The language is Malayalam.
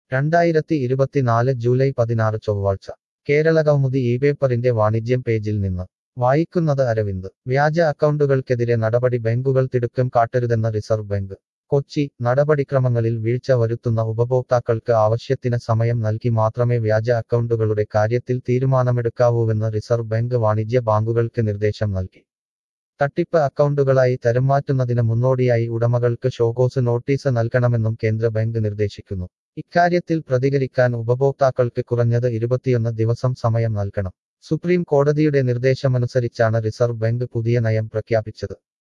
രണ്ടായിരത്തി ഇരുപത്തിനാല് ജൂലൈ പതിനാറ് ചൊവ്വാഴ്ച കേരളകൗമുദി ഈ പേപ്പറിന്റെ വാണിജ്യം പേജിൽ നിന്ന് വായിക്കുന്നത് അരവിന്ദ് വ്യാജ അക്കൗണ്ടുകൾക്കെതിരെ നടപടി ബാങ്കുകൾ തിടുക്കം കാട്ടരുതെന്ന റിസർവ് ബാങ്ക് കൊച്ചി നടപടിക്രമങ്ങളിൽ വീഴ്ച വരുത്തുന്ന ഉപഭോക്താക്കൾക്ക് ആവശ്യത്തിന് സമയം നൽകി മാത്രമേ വ്യാജ അക്കൗണ്ടുകളുടെ കാര്യത്തിൽ തീരുമാനമെടുക്കാവൂവെന്ന് റിസർവ് ബാങ്ക് വാണിജ്യ ബാങ്കുകൾക്ക് നിർദ്ദേശം നൽകി തട്ടിപ്പ് അക്കൗണ്ടുകളായി തരംമാറ്റുന്നതിന് മുന്നോടിയായി ഉടമകൾക്ക് ഷോകോസ് നോട്ടീസ് നൽകണമെന്നും കേന്ദ്ര ബാങ്ക് നിർദ്ദേശിക്കുന്നു ഇക്കാര്യത്തിൽ പ്രതികരിക്കാൻ ഉപഭോക്താക്കൾക്ക് കുറഞ്ഞത് ഇരുപത്തിയൊന്ന് ദിവസം സമയം നൽകണം സുപ്രീം കോടതിയുടെ നിർദ്ദേശമനുസരിച്ചാണ് റിസർവ് ബാങ്ക് പുതിയ നയം പ്രഖ്യാപിച്ചത്